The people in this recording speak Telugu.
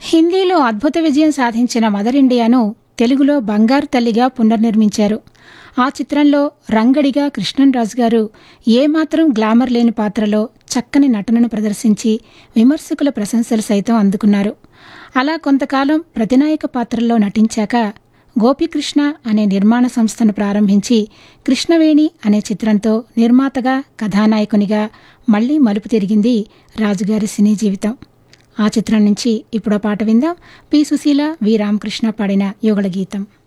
హిందీలో అద్భుత విజయం సాధించిన మదర్ ఇండియాను తెలుగులో బంగారు తల్లిగా పునర్నిర్మించారు ఆ చిత్రంలో రంగడిగా కృష్ణన్రాజు గారు ఏమాత్రం గ్లామర్ లేని పాత్రలో చక్కని నటనను ప్రదర్శించి విమర్శకుల ప్రశంసలు సైతం అందుకున్నారు అలా కొంతకాలం ప్రతినాయక పాత్రల్లో నటించాక గోపికృష్ణ అనే నిర్మాణ సంస్థను ప్రారంభించి కృష్ణవేణి అనే చిత్రంతో నిర్మాతగా కథానాయకునిగా మళ్లీ మలుపు తిరిగింది రాజుగారి సినీ జీవితం ఆ చిత్రం నుంచి ఇప్పుడు పాట విందాం పి సుశీల వి రామకృష్ణ పాడిన యుగళ గీతం